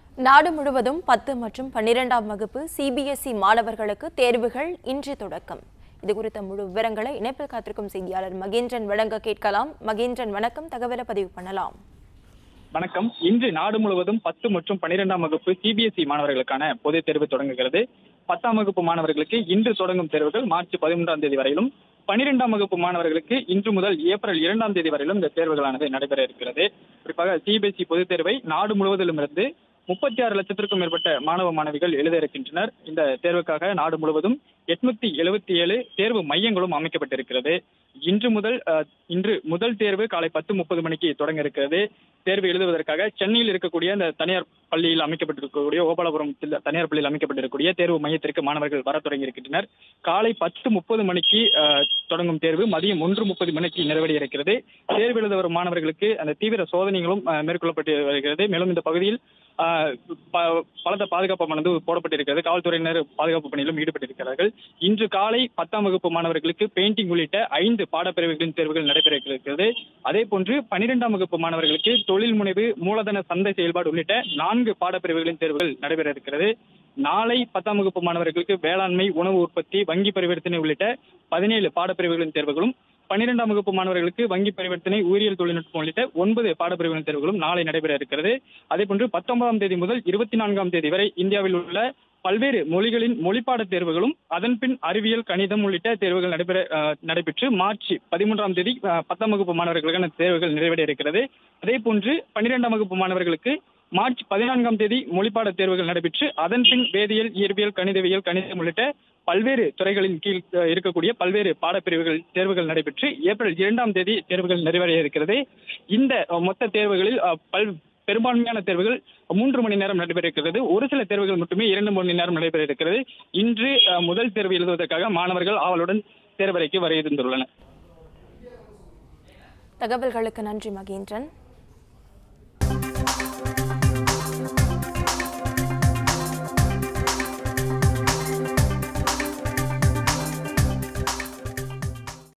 நாடு முழுவதும் பத்து மற்றும் பன்னிரெண்டாம் வகுப்பு சிபிஎஸ்இ மாணவர்களுக்கு தேர்வுகள் இன்று தொடக்கம் இது குறித்த முழு விவரங்களை இணைப்பில் காத்திருக்கும் செய்தியாளர் மகேந்திரன் வழங்க கேட்கலாம் மகேந்திரன் வணக்கம் தகவலை பதிவு பண்ணலாம் வணக்கம் இன்று நாடு முழுவதும் பத்து மற்றும் பன்னிரெண்டாம் வகுப்பு சிபிஎஸ்இ மாணவர்களுக்கான பொதுத் தேர்வு தொடங்குகிறது பத்தாம் வகுப்பு மாணவர்களுக்கு இன்று தொடங்கும் தேர்வுகள் மார்ச் பதிமூன்றாம் தேதி வரையிலும் பன்னிரெண்டாம் வகுப்பு மாணவர்களுக்கு இன்று முதல் ஏப்ரல் இரண்டாம் தேதி வரையிலும் இந்த தேர்வுகளானது நடைபெற இருக்கிறது குறிப்பாக சிபிஎஸ்இ பொதுத் தேர்வை நாடு முழுவதிலும் இருந்து முப்பத்தி ஆறு லட்சத்திற்கும் மேற்பட்ட மாணவ மாணவிகள் எழுத இருக்கின்றனர் இந்த தேர்வுக்காக நாடு முழுவதும் எட்நூத்தி எழுபத்தி ஏழு தேர்வு மையங்களும் அமைக்கப்பட்டிருக்கிறது இன்று முதல் அஹ், இன்று முதல் தேர்வு காலை பத்து முப்பது மணிக்கு தொடங்க இருக்கிறது தேர்வு எழுதுவதற்காக சென்னையில் இருக்கக்கூடிய இந்த தனியார் பள்ளியில் அமைக்கப்பட்டிருக்கக்கூடிய ஓபாலபுரம் சில தனியார் பள்ளியில் அமைக்கப்பட்டிருக்கக்கூடிய தேர்வு மையத்திற்கு மாணவர்கள் வர தொடங்கி இருக்கின்றனர் காலை பத்து முப்பது மணிக்கு அஹ், தொடங்கும் தேர்வு மதியம் ஒன்று முப்பது மணிக்கு நிறைவடைய இருக்கிறது தேர்வு எழுத வரும் மாணவர்களுக்கு அந்த தீவிர சோதனைகளும் அஹ், மேற்கொள்ளப்பட்டு வருகிறது மேலும் இந்த பகுதியில் ஆஹ் ப- பலத்த பாதுகாப்பானது போடப்பட்டிருக்கிறது காவல்துறையினர் பாதுகாப்பு பணியிலும் ஈடுபட்டிருக்கிறார்கள் இன்று காலை பத்தாம் வகுப்பு மாணவர்களுக்கு பெயிண்டிங் உள்ளிட்ட ஐந்து பாடப்பிரிவுகளின் தேர்வுகள் நடைபெற இருக்கிறது அதே போன்று பனிரெண்டாம் வகுப்பு மாணவர்களுக்கு தொழில் முனைவு மூலதன சந்தை செயல்பாடு உள்ளிட்ட நான்கு பாடப்பிரிவுகளின் தேர்வுகள் நடைபெற இருக்கிறது நாளை பத்தாம் வகுப்பு மாணவர்களுக்கு வேளாண்மை உணவு உற்பத்தி வங்கி பரிவர்த்தனை உள்ளிட்ட பதினேழு பாடப்பிரிவுகளின் தேர்வுகளும் பன்னிரெண்டாம் வகுப்பு மாணவர்களுக்கு வங்கி பரிவர்த்தனை உயிரியல் தொழில்நுட்பம் உள்ளிட்ட ஒன்பது பாடப்பிரிவுகளின் தேர்வுகளும் நாளை நடைபெற இருக்கிறது அதேபோன்று பத்தொன்பதாம் தேதி முதல் இருபத்தி நான்காம் தேதி வரை இந்தியாவில் உள்ள பல்வேறு மொழிகளின் மொழிப்பாடத் தேர்வுகளும் அதன்பின் அறிவியல் கணிதம் உள்ளிட்ட தேர்வுகள் நடைபெற அஹ், நடைபெற்று மார்ச் பதிமூன்றாம் தேதி அஹ், பத்தாம் வகுப்பு மாணவர்களுக்கான தேர்வுகள் நிறைவடைய இருக்கிறது அதே போன்று பன்னிரெண்டாம் வகுப்பு மாணவர்களுக்கு மார்ச் பதினான்காம் தேதி மொழிப்பாடத் தேர்வுகள் நடைபெற்று அதன்பின் வேதியியல் இயற்பியல் கணிதவியல் கணிதம் உள்ளிட்ட பல்வேறு துறைகளின் கீழ் அஹ், இருக்கக்கூடிய பல்வேறு பாடப்பிரிவுகள் தேர்வுகள் நடைபெற்று ஏப்ரல் இரண்டாம் தேதி தேர்வுகள் நிறைவடைய இருக்கிறது இந்த அஹ், மொத்த தேர்வுகளில் அஹ், பல் பெரும்பான்மையான தேர்வுகள் மூன்று மணி நேரம் நடைபெற இருக்கிறது ஒரு சில தேர்வுகள் மட்டுமே இரண்டு மணி நேரம் நடைபெற இருக்கிறது இன்று அஹ், முதல் தேர்வு எழுதுவதற்காக மாணவர்கள் ஆவலுடன் தேர்வறைக்கு வர இருந்துள்ளனர் தகவல்களுக்கு நன்றி மகேந்திரன்